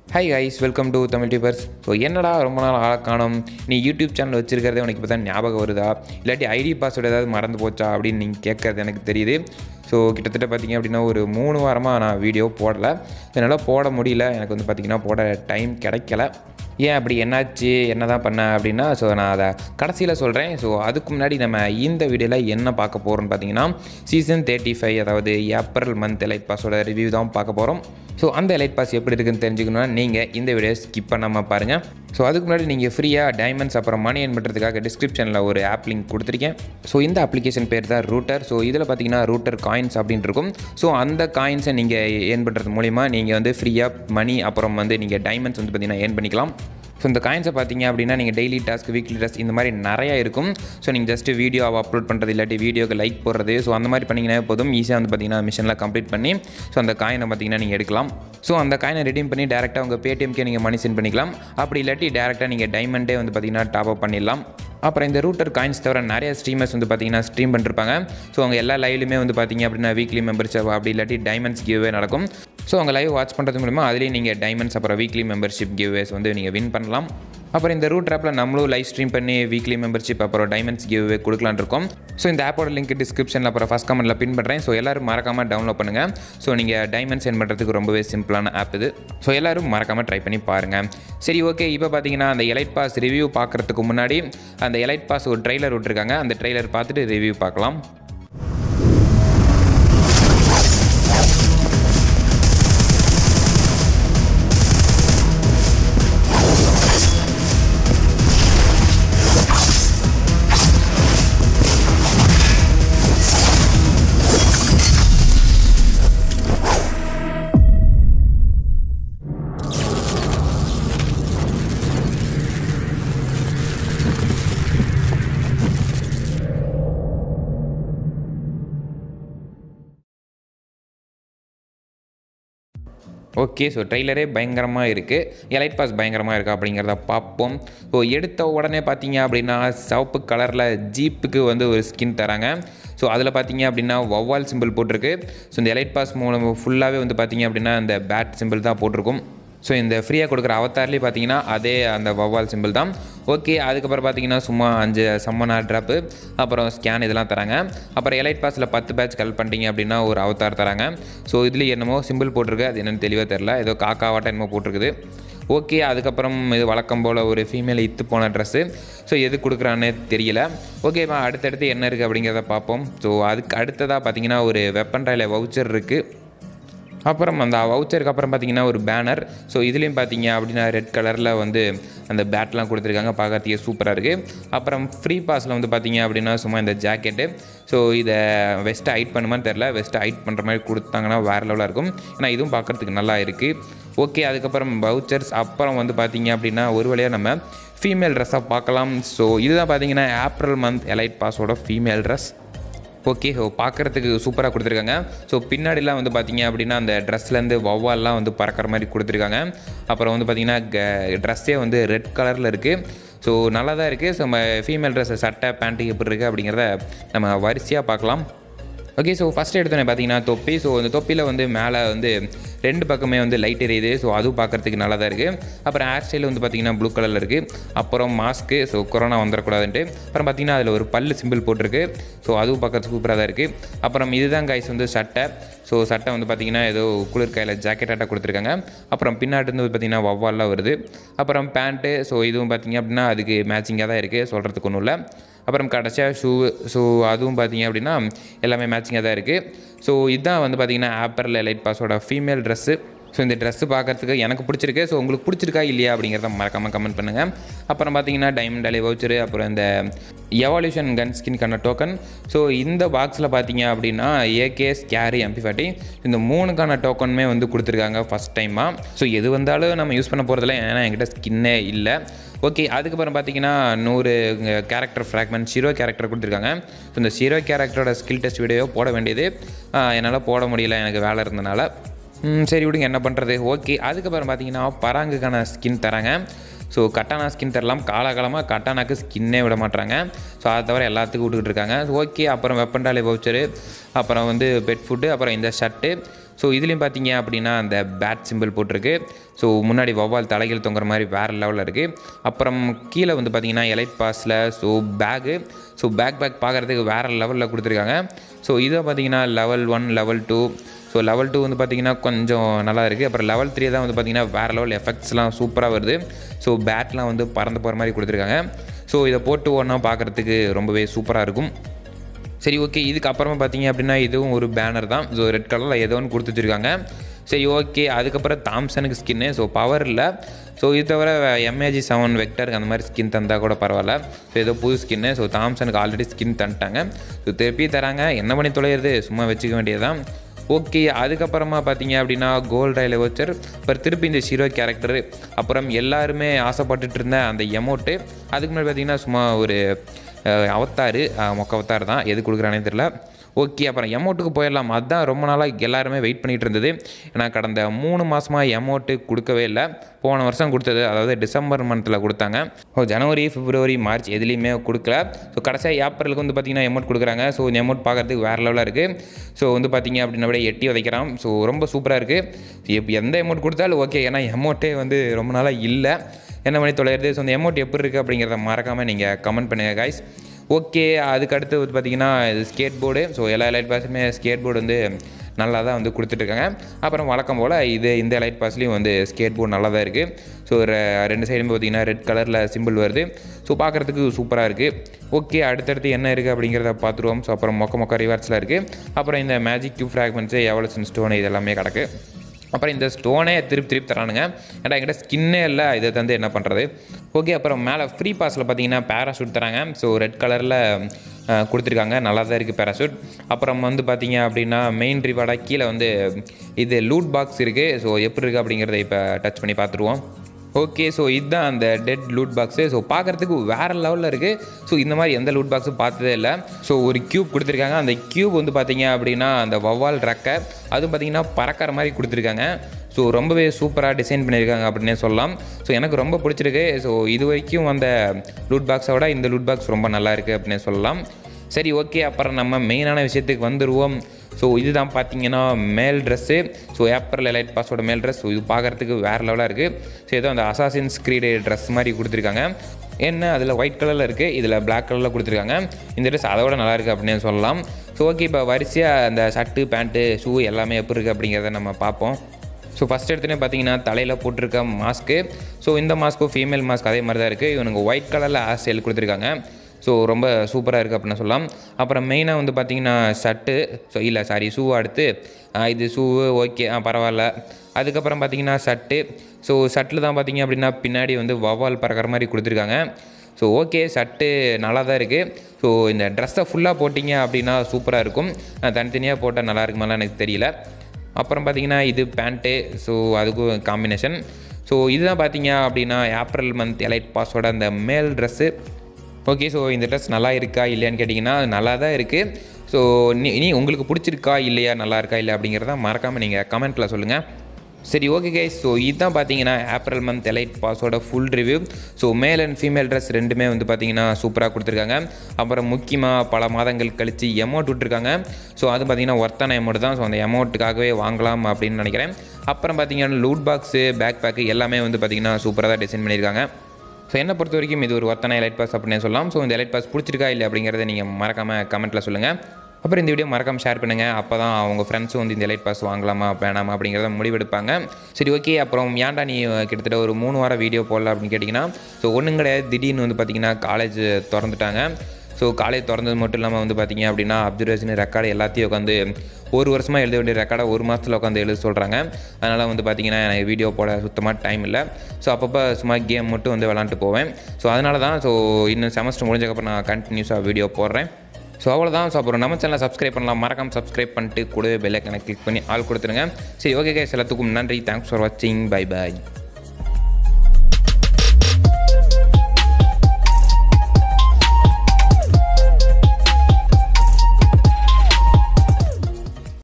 hi guys welcome to Tamil tubers so என்னடா ரொம்ப நாள் ஆள காணும் நீ யூடியூப் சேனல் வச்சிருக்கிறதே உனக்கு இப்போ தான் ஞாபகம் வருதா இல்லாட்டி ஐடி பாஸ்வேர்டு ஏதாவது மறந்து போச்சா அப்படின்னு நீங்கள் கேட்கறது எனக்கு தெரியுது ஸோ கிட்டத்தட்ட பார்த்தீங்க அப்படின்னா ஒரு மூணு வாரமாக நான் வீடியோ போடலை என்னால் போட முடியல எனக்கு வந்து பார்த்திங்கன்னா போட டைம் கிடைக்கல ஏன் அப்படி என்னாச்சு என்ன தான் பண்ண அப்படின்னா ஸோ நான் அதை கடைசியில் சொல்கிறேன் ஸோ அதுக்கு முன்னாடி நம்ம இந்த வீடியோவில் என்ன பார்க்க போகிறோம்னு பார்த்தீங்கன்னா சீசன் தேர்ட்டி ஃபைவ் அதாவது ஏப்ரல் மந்த் எலைட் பாஸோட ரிவ்யூ தான் பார்க்க போகிறோம் ஸோ அந்த எலைட் பாஸ் எப்படி இருக்குன்னு தெரிஞ்சுக்கணும்னா நீங்கள் இந்த வீடியோ ஸ்கிப் பண்ணாமல் பாருங்கள் ஸோ அதுக்கு முன்னாடி நீங்கள் ஃப்ரீயாக டைமண்ட்ஸ் அப்புறம் மணி ஏர்ன் பண்ணுறதுக்காக டிஸ்கிரிப்ஷனில் ஒரு ஆப் லிங்க் கொடுத்துருக்கேன் ஸோ இந்த அப்ளிகேஷன் பேர் தான் ரூட்டர் ஸோ இதில் பார்த்தீங்கன்னா ரூட்டர் காயின்ஸ் அப்படின்னு இருக்கும் ஸோ அந்த காயின்ஸை நீங்கள் ஏர்ன் பண்ணுறது மூலிமா நீங்கள் வந்து ஃப்ரீயாக மணி அப்புறம் வந்து நீங்கள் டைமண்ட்ஸ் வந்து பார்த்தீங்கன்னா ஏர்ன் பண்ணிக்கலாம் ஸோ இந்த காயின்ஸை பார்த்தீங்க அப்படின்னா நீங்கள் டெய்லி டாஸ்க் வீக்லி டாஸ்க் இந்த மாதிரி நிறையா இருக்கும் ஸோ நீங்கள் ஜஸ்ட் வீடியோ அப்லோட் பண்ணுறது இல்லாட்டி வீடியோக்கு லைக் போடுறது ஸோ அந்த மாதிரி பண்ணிங்கன்னா போதும் ஈஸியாக வந்து பார்த்தீங்கன்னா மிஷனில் கம்ப்ளீட் பண்ணி ஸோ அந்த காயினை பார்த்தீங்கன்னா நீங்கள் எடுக்கலாம் ஸோ அந்த காயினை ரெடீம் பண்ணி டேரெக்டாக உங்கள் பேடிஎம்கே நீங்கள் மணி சென்ட் பண்ணிக்கலாம் அப்படி இல்லாட்டி டேரெக்டாக நீங்கள் டைமண்டே வந்து பார்த்தீங்கன்னா டாப் அப் பண்ணிடலாம் அப்புறம் இந்த ரூட்டர் காயின்ஸ் தவிர நிறைய ஸ்ட்ரீமர்ஸ் வந்து பார்த்தீங்கன்னா ஸ்ட்ரீம் பண்ணிருப்பாங்க ஸோ அவங்க எல்லா லைவ்லையுமே வந்து பார்த்தீங்க அப்படின்னா வீக்லி மெம்பர்ஷிப் அப்படி இல்லாட்டி டைமண்ட்ஸ் கிவ்வே நடக்கும் ஸோ அவங்க லைவ் வாட்ச் பண்ணுறது மூலமா அதுலேயும் நீங்கள் டைமண்ட்ஸ் அப்புறம் வீக்லி மெம்பர்ஷிப் கிவ்வேஸ் வந்து நீங்கள் வின் பண்ணலாம் அப்புறம் இந்த ரூட் ஆப்பில் நம்மளும் லைவ் ஸ்ட்ரீம் பண்ணி வீக்லி மெம்பர்ஷிப் அப்புறம் டைமண்ட்ஸ் கிவ்வே கொடுக்கலான்னு இருக்கோம் ஸோ இந்த ஆப்போட லிங்க் டிஸ்கிரிப்ஷனில் அப்புறம் ஃபஸ்ட் கமெண்ட்டில் பின் பண்ணுறேன் ஸோ எல்லோரும் மறக்காமல் டவுன்லோட் பண்ணுங்கள் ஸோ நீங்கள் டைமண்ட் சென்ட் பண்ணுறதுக்கு ரொம்பவே சிம்பிளான ஆப் இது ஸோ எல்லோரும் மறக்காமல் ட்ரை பண்ணி பாருங்கள் சரி ஓகே இப்போ பார்த்தீங்கன்னா அந்த எலைட் பாஸ் ரிவ்யூ பார்க்குறதுக்கு முன்னாடி அந்த எலைட் பாஸ் ஒரு ட்ரெய்லர் விட்டுருக்காங்க அந்த ட்ரெய்லர் பார்த்துட்டு ரிவ்யூ பார்க்கலாம் ஓகே ஸோ ட்ரெய்லரே பயங்கரமாக இருக்குது எலைட் பாஸ் பயங்கரமாக இருக்கா அப்படிங்கிறத பார்ப்போம் ஸோ எடுத்த உடனே பார்த்தீங்க அப்படின்னா சிவப்பு கலரில் ஜீப்புக்கு வந்து ஒரு ஸ்கின் தராங்க ஸோ அதில் பார்த்தீங்க அப்படின்னா வவ்வால் சிம்பிள் போட்டிருக்கு ஸோ இந்த எலைட் பாஸ் மூலம் ஃபுல்லாகவே வந்து பார்த்தீங்க அப்படின்னா இந்த பேட் சிம்பிள் தான் போட்டிருக்கும் ஸோ இந்த ஃப்ரீயாக கொடுக்குற அவத்தார்லேயே பார்த்தீங்கன்னா அதே அந்த வவ்வால் சிம்பிள் தான் ஓகே அதுக்கப்புறம் பார்த்தீங்கன்னா சும்மா அஞ்சு சம்மனா ட்ராப்பு அப்புறம் ஸ்கேன் இதெல்லாம் தராங்க அப்புறம் எலைட் பாஸில் பத்து பேட்ச் கல் பண்ணிட்டீங்க அப்படின்னா ஒரு அவத்தார் தராங்க ஸோ இதுலேயும் என்னமோ சிம்பிள் போட்டிருக்கு அது என்னென்னு தெளிவாக தெரில ஏதோ காக்காவாட்டம் என்னமோ போட்டிருக்குது ஓகே அதுக்கப்புறம் இது வழக்கம் போல் ஒரு ஃபீமேல் இத்து போன ட்ரெஸ்ஸு ஸோ எது கொடுக்குறான்னே தெரியல ஓகேம்மா அடுத்தடுத்து என்ன இருக்குது அப்படிங்கிறத பார்ப்போம் ஸோ அதுக்கு அடுத்ததாக பார்த்தீங்கன்னா ஒரு வெப்பன் ராயில் வவுச்சர் இருக்குது அப்புறம் அந்த வவுச்சருக்கு அப்புறம் பார்த்தீங்கன்னா ஒரு பேனர் ஸோ இதுலேயும் பார்த்தீங்க அப்படின்னா ரெட் கலரில் வந்து அந்த பேட்லாம் கொடுத்துருக்காங்க பார்க்கறதுக்கே சூப்பராக இருக்குது அப்புறம் ஃப்ரீ பாஸில் வந்து பார்த்தீங்க அப்படின்னா சும்மா இந்த ஜாக்கெட்டு ஸோ இதை வெஸ்ட்டை ஹைட் பண்ணுமான்னு தெரில வெஸ்ட்டை ஹைட் பண்ணுற மாதிரி கொடுத்தாங்கன்னா வேறு லெவலாக இருக்கும் ஏன்னா இதுவும் பார்க்குறதுக்கு நல்லா இருக்குது ஓகே அதுக்கப்புறம் வவுச்சர்ஸ் அப்புறம் வந்து பார்த்தீங்க அப்படின்னா ஒரு வழியாக நம்ம ஃபீமேல் ட்ரெஸ்ஸாக பார்க்கலாம் ஸோ இதுதான் பார்த்தீங்கன்னா ஏப்ரல் மந்த் எலைட் பாஸோட ஃபீமேல் ட்ரெஸ் ஓகே ஸோ பார்க்குறதுக்கு சூப்பராக கொடுத்துருக்காங்க ஸோ பின்னாடிலாம் வந்து பார்த்தீங்க அப்படின்னா அந்த ட்ரெஸ்லேருந்து வவ்வால்லாம் வந்து பறக்கிற மாதிரி கொடுத்துருக்காங்க அப்புறம் வந்து பார்த்தீங்கன்னா ட்ரெஸ்ஸே வந்து ரெட் கலரில் இருக்குது ஸோ நல்லா தான் இருக்குது ஸோ நம்ம ஃபீமேல் ட்ரெஸ்ஸை சட்டை பேண்ட்டு எப்படி இருக்குது அப்படிங்கிறத நம்ம வரிசையாக பார்க்கலாம் ஓகே ஸோ ஃபஸ்ட் எடுத்தோன்னே பார்த்தீங்கன்னா தொப்பி ஸோ அந்த தொப்பியில் வந்து மேலே வந்து ரெண்டு பக்கமே வந்து லைட் எரியுது ஸோ அதுவும் பார்க்குறதுக்கு நல்லா தான் இருக்குது அப்புறம் ஹேர் ஸ்டைல் வந்து பார்த்திங்கன்னா ப்ளூ கலரில் இருக்குது அப்புறம் மாஸ்க்கு ஸோ கொரோனா வந்துடக்கூடாதுன்ட்டு அப்புறம் பார்த்திங்கன்னா அதில் ஒரு பல்லு சிம்பிள் போட்டிருக்கு ஸோ அதுவும் பார்க்கறதுக்கு சூப்பராக தான் இருக்குது அப்புறம் இதுதான் கைஸ் வந்து சட்டை ஸோ சட்டை வந்து பார்த்திங்கன்னா ஏதோ குளிர் கையில் ஜாக்கெட் ஆட்டாக கொடுத்துருக்காங்க அப்புறம் பின்னாடி இருந்து பார்த்திங்கன்னா வவ்வால்லாம் வருது அப்புறம் பேண்ட்டு ஸோ இதுவும் பார்த்திங்க அப்படின்னா அதுக்கு மேட்சிங்காக தான் இருக்குது சொல்கிறதுக்கு ஒன்றும் இல்லை அப்புறம் கடைசியாக ஷூ ஸோ அதுவும் பார்த்தீங்க அப்படின்னா எல்லாமே மேட்சிங்காக தான் இருக்குது ஸோ இதுதான் வந்து பார்த்தீங்கன்னா ஆப்பரில் லைட் பாஸோட ஃபீமேல் ட்ரெஸ்ஸு ஸோ இந்த ட்ரெஸ்ஸு பார்க்குறதுக்கு எனக்கு பிடிச்சிருக்கு ஸோ உங்களுக்கு பிடிச்சிருக்கா இல்லையா அப்படிங்கிறத மறக்காமல் கமெண்ட் பண்ணுங்கள் அப்புறம் பார்த்தீங்கன்னா டைமண்ட் அலி வவுச்சரு அப்புறம் இந்த எவால்யூஷன் கன் ஸ்கின்கான டோக்கன் ஸோ இந்த பாக்ஸில் பார்த்தீங்க அப்படின்னா ஏகே ஸ்கேரி எம்பி ஃபார்ட்டி இந்த மூணுக்கான டோக்கனுமே வந்து கொடுத்துருக்காங்க ஃபஸ்ட் டைமாக ஸோ எது வந்தாலும் நம்ம யூஸ் பண்ண போகிறதில்ல ஏன்னா என்கிட்ட ஸ்கின்னே இல்லை ஓகே அதுக்கப்புறம் பார்த்தீங்கன்னா நூறு கேரக்டர் ஃப்ராக்மெண்ட் ஷீரோ கேரக்டர் கொடுத்துருக்காங்க ஸோ இந்த ஷீரோ கேரக்டரோட ஸ்கில் டெஸ்ட் வீடியோ போட வேண்டியது என்னால் போட முடியல எனக்கு வேலை இருந்தனால சரி விடுங்க என்ன பண்ணுறது ஓகே அதுக்கப்புறம் பார்த்தீங்கன்னா பராங்குக்கான ஸ்கின் தராங்க ஸோ கட்டானா ஸ்கின் தரலாம் காலகாலமாக கட்டானாக்கு ஸ்கின்னே விட மாட்டாங்க ஸோ அதை தவிர எல்லாத்துக்கும் விட்டுக்கிட்டு இருக்காங்க ஓகே அப்புறம் வெப்பன்டாலே வவுச்சரு அப்புறம் வந்து பெட் ஃபுட்டு அப்புறம் இந்த ஷர்ட்டு ஸோ இதுலேயும் பார்த்தீங்க அப்படின்னா அந்த பேட் சிம்பிள் போட்டிருக்கு ஸோ முன்னாடி வவ்வால் தலைகள் தொங்குற மாதிரி வேறு லெவலில் இருக்குது அப்புறம் கீழே வந்து பார்த்தீங்கன்னா எலைட் பாஸில் so bag so backpack பார்க்குறதுக்கு வேறு லெவலில் கொடுத்துருக்காங்க ஸோ இதை பார்த்தீங்கன்னா level one level two so level two வந்து பார்த்தீங்கன்னா கொஞ்சம் நல்லா இருக்குது அப்புறம் லெவல் த்ரீ தான் வந்து பார்த்தீங்கன்னா வேறு லெவல் எஃபெக்ட்ஸ்லாம் சூப்பராக வருது ஸோ பேட்லாம் வந்து பறந்து போகிற மாதிரி கொடுத்துருக்காங்க ஸோ இதை போட்டு ஒன்றா பார்க்குறதுக்கு ரொம்பவே சூப்பராக இருக்கும் சரி ஓகே இதுக்கு அப்புறமா பார்த்தீங்க அப்படின்னா இதுவும் ஒரு பேனர் தான் ஸோ ரெட் கலரில் ஏதோ ஒன்று கொடுத்து வச்சுருக்காங்க சரி ஓகே அதுக்கப்புறம் தாம்சனுக்கு ஸ்கின்னு ஸோ பவர் இல்லை ஸோ இது தவிர எம்ஏஜி செவன் வெக்டருக்கு அந்த மாதிரி ஸ்கின் தந்தால் கூட பரவாயில்ல ஸோ ஏதோ புது ஸ்கின்னு ஸோ தாம்சனுக்கு ஆல்ரெடி ஸ்கின் தந்துட்டாங்க ஸோ திருப்பி தராங்க என்ன பண்ணி தொலைகிறது சும்மா வச்சுக்க வேண்டியதுதான் ஓகே அதுக்கப்புறமா பார்த்தீங்க அப்படின்னா கோல்ட் ரயில வச்சர் அப்புறம் திருப்பி இந்த ஹீரோ கேரக்டரு அப்புறம் எல்லாருமே ஆசைப்பட்டுட்டு இருந்த அந்த எமௌண்ட்டு அதுக்கு முன்னாடி பார்த்தீங்கன்னா சும்மா ஒரு அஹ், அவத்தாரு அஹ், மொக்க அவத்தார் தான் எது கொடுக்குறானே தெரில ஓகே அப்புறம் எமௌண்ட்டுக்கு போயிடலாம் அதுதான் ரொம்ப நாளாக எல்லாருமே வெயிட் பண்ணிகிட்டு இருந்தது ஏன்னா கடந்த மூணு மாதமாக எமௌண்ட்டு கொடுக்கவே இல்லை போன வருஷம் கொடுத்தது அதாவது டிசம்பர் மந்தில் கொடுத்தாங்க ஓ ஜனவரி பிப்ரவரி மார்ச் எதுலேயுமே கொடுக்கல ஸோ கடைசியாக ஏப்ரலுக்கு வந்து பார்த்திங்கன்னா எமௌண்ட் கொடுக்குறாங்க ஸோ இந்த எமௌண்ட் பார்க்கறதுக்கு வேறு லெவலாக இருக்குது ஸோ வந்து பார்த்திங்க அப்படின்னா அப்படியே எட்டி உதைக்கிறான் ஸோ ரொம்ப சூப்பராக இருக்குது இப்போ எந்த எமௌண்ட் கொடுத்தாலும் ஓகே ஏன்னா எமௌண்ட்டே வந்து ரொம்ப நாளாக இல்லை என்ன பண்ணி தொலைகிறது ஸோ அந்த எமௌண்ட் எப்படி இருக்குது அப்படிங்கிறத மறக்காமல் நீங்கள் கமெண்ட் பண்ணுங்கள் காய்ஸ் ஓகே அதுக்கு அடுத்து வந்து பார்த்தீங்கன்னா இது ஸ்கேட் போர்டு ஸோ எல்லா லைட் பாஸுமே ஸ்கேட் போர்டு வந்து நல்லா தான் வந்து கொடுத்துட்ருக்காங்க அப்புறம் வழக்கம் போல் இது இந்த லைட் பாஸ்லேயும் வந்து ஸ்கேட் போர்டு நல்லா தான் இருக்குது ஸோ ரெண்டு சைடுமே பார்த்தீங்கன்னா ரெட் கலரில் சிம்பிள் வருது ஸோ பார்க்குறதுக்கு சூப்பராக இருக்குது ஓகே அடுத்தடுத்து என்ன இருக்குது அப்படிங்கிறத பார்த்துருவோம் ஸோ அப்புறம் மொக்க மொக்க ரிவார்ட்ஸில் இருக்குது அப்புறம் இந்த magic cube fragments evolution stone இது எல்லாமே கிடக்கு அப்புறம் இந்த ஸ்டோனே திருப்பி திருப்பி தரானுங்க ஏன்னா என்கிட்ட ஸ்கின்னே இல்லை இதை தந்து என்ன பண்ணுறது ஓகே அப்புறம் மேலே ஃப்ரீ பாஸில் பார்த்தீங்கன்னா பேராஷூட் தராங்க ஸோ ரெட் கலரில் கொடுத்துருக்காங்க நல்லா தான் இருக்குது பேராஷூட் அப்புறம் வந்து பார்த்தீங்க அப்படின்னா மெயின் ரிவார்டாக கீழே வந்து இது லூட் பாக்ஸ் இருக்குது ஸோ எப்படி இருக்குது அப்படிங்கிறத இப்போ டச் பண்ணி பார்த்துருவோம் ஓகே ஸோ இதுதான் அந்த டெட் லூட் பாக்ஸு ஸோ பார்க்குறதுக்கு வேறு லெவலில் இருக்குது ஸோ இந்த மாதிரி எந்த லூட் பாக்ஸும் பார்த்ததே இல்லை ஸோ ஒரு க்யூப் கொடுத்துருக்காங்க அந்த க்யூப் வந்து பார்த்தீங்க அப்படின்னா அந்த வவ்வால் ரெக்கை அதுவும் பார்த்தீங்கன்னா பறக்கிற மாதிரி கொடுத்துருக்காங்க ஸோ ரொம்பவே சூப்பராக டிசைன் பண்ணியிருக்காங்க அப்படின்னே சொல்லலாம் ஸோ எனக்கு ரொம்ப பிடிச்சிருக்கு ஸோ இது வரைக்கும் அந்த லூட் பாக்ஸை விட இந்த லூட் பாக்ஸ் ரொம்ப நல்லா இருக்குது அப்படின்னே சொல்லலாம் சரி ஓகே அப்புறம் நம்ம மெயினான விஷயத்துக்கு வந்துடுவோம் ஸோ இதுதான் பார்த்தீங்கன்னா male dress so April elite பாஸோட மேல் ட்ரெஸ் ஸோ இது பார்க்குறதுக்கு வேறு லெவலாக இருக்குது ஸோ ஏதோ அந்த அசாசின்ஸ் கிரீடு ட்ரெஸ் மாதிரி கொடுத்துருக்காங்க என்ன அதில் ஒயிட் கலரில் இருக்குது இதில் Black கலரில் கொடுத்துருக்காங்க இந்த ட்ரெஸ் அதை விட நல்லா இருக்குது அப்படின்னு சொல்லலாம் ஸோ ஓகே இப்போ வரிசையாக அந்த ஷர்ட்டு பேண்ட்டு ஷூ எல்லாமே எப்படி இருக்குது அப்படிங்கிறத நம்ம பார்ப்போம் ஸோ ஃபஸ்ட் எடுத்துனே பார்த்தீங்கன்னா தலையில் போட்டிருக்க மாஸ்க்கு ஸோ இந்த மாஸ்க்கும் ஃபீமேல் மாஸ்க் அதே மாதிரி தான் இருக்குது இவனுக்கு ஒயிட் கலரில் ஹேர் ஸ்டைல் கொடுத்துருக்காங்க ஸோ ரொம்ப சூப்பராக இருக்குது அப்படின்னு சொல்லலாம் அப்புறம் மெயினாக வந்து பார்த்தீங்கன்னா ஷர்ட்டு ஸோ இல்லை சாரி ஷூ அடுத்து ஆ, இது ஷூவு ஓகே ஆ பரவாயில்ல அதுக்கப்புறம் பார்த்தீங்கன்னா ஷர்ட்டு ஸோ ஷர்ட்டில் தான் பார்த்தீங்க அப்படின்னா பின்னாடி வந்து வவ்வால் பறக்கிற மாதிரி கொடுத்துருக்காங்க ஸோ ஓகே ஷர்ட்டு நல்லா தான் இருக்குது ஸோ இந்த ட்ரெஸ்ஸை ஃபுல்லாக போட்டிங்க அப்படின்னா சூப்பராக இருக்கும் ஆ, தனித்தனியாக போட்டால் நல்லா இருக்குமாலாம் எனக்கு தெரியல அப்புறம் பார்த்தீங்கன்னா இது பேண்ட்டு ஸோ அதுக்கும் காம்பினேஷன் ஸோ இதுதான் பார்த்தீங்க அப்படின்னா ஏப்ரல் மந்த் எலைட் பாஸோட அந்த மேல் ட்ரெஸ்ஸு ஓகே ஸோ இந்த ட்ரெஸ் நல்லா இருக்கா இல்லையான்னு கேட்டிங்கன்னா நல்லா தான் இருக்குது ஸோ நீ நீ உங்களுக்கு பிடிச்சிருக்கா இல்லையா நல்லா இருக்கா இல்லை அப்படிங்கிறத மறக்காமல் நீங்கள் கமெண்ட்டில் சொல்லுங்கள் சரி ஓகே கைஸ் ஸோ இதுதான் பார்த்தீங்கன்னா ஏப்ரல் மந்த் எலைட் பாஸோட full review so male and female dress ரெண்டுமே வந்து பார்த்தீங்கன்னா சூப்பராக கொடுத்துருக்காங்க அப்புறம் முக்கியமாக பல மாதங்கள் கழித்து எமௌண்ட் விட்டுருக்காங்க ஸோ அது பார்த்தீங்கன்னா ஒர்த்தான எமௌண்ட் தான் ஸோ அந்த எமௌண்ட்டுக்காகவே வாங்கலாம் அப்படின்னு நினைக்கிறேன் அப்புறம் பார்த்தீங்கன்னா லூட் பாக்ஸு பேக் பேக்கு எல்லாமே வந்து பார்த்தீங்கன்னா சூப்பராக தான் டிசைன் பண்ணியிருக்காங்க ஸோ என்னை பொறுத்த வரைக்கும் இது ஒரு ஒர்த்தான எலைட் பாஸ் அப்படின்னு சொல்லலாம் ஸோ இந்த எலைட் பாஸ் பிடிச்சிருக்கா இல்லை அப்படிங்கிறத நீங்கள் மறக்காமல் கமெண்ட்டில் சொல்லுங்கள் அப்புறம் இந்த வீடியோ மறக்காம ஷேர் பண்ணுங்கள் அப்போ தான் அவங்க ஃப்ரெண்ட்ஸும் வந்து இந்த எலைட் பாஸ் வாங்கலாமா வேணாமா அப்படிங்கிறத முடிவெடுப்பாங்க சரி ஓகே அப்புறம் ஏன்டா நீ கிட்டத்தட்ட ஒரு மூணு வாரம் வீடியோ போடல அப்படின்னு கேட்டிங்கன்னா ஸோ ஒன்றும் கிடையாது திடீர்னு வந்து பார்த்தீங்கன்னா காலேஜ் திறந்துட்டாங்க ஸோ காலேஜ் திறந்தது மட்டும் இல்லாமல் வந்து பார்த்தீங்க அப்படின்னா அப்சர்வேஷன் ரெக்கார்டு எல்லாத்தையும் உட்காந்து ஒரு வருஷமாக எழுத வேண்டிய ரெக்கார்டை ஒரு மாதத்தில் உட்காந்து எழுத சொல்கிறாங்க அதனால் வந்து பார்த்தீங்கன்னா எனக்கு வீடியோ போட சுத்தமாக டைம் இல்லை ஸோ அப்பப்போ சும்மா கேம் மட்டும் வந்து விளாண்டுட்டு போவேன் ஸோ அதனால தான் ஸோ இன்னும் செமஸ்டர் முடிஞ்சக்கப்புறம் நான் கண்டினியூஸாக வீடியோ போடுறேன் ஸோ அவ்வளோதான் ஸோ அப்புறம் நம்ம சேனலை சப்ஸ்கிரைப் பண்ணலாம் மறக்காம சப்ஸ்கிரைப் பண்ணிட்டு கூடவே பெல்லைக்கனை கிளிக் பண்ணி ஆள் கொடுத்துருங்க சரி ஓகே கேஸ் எல்லாத்துக்கும் நன்றி தேங்க்ஸ் ஃபார் வாட்சிங் பை பை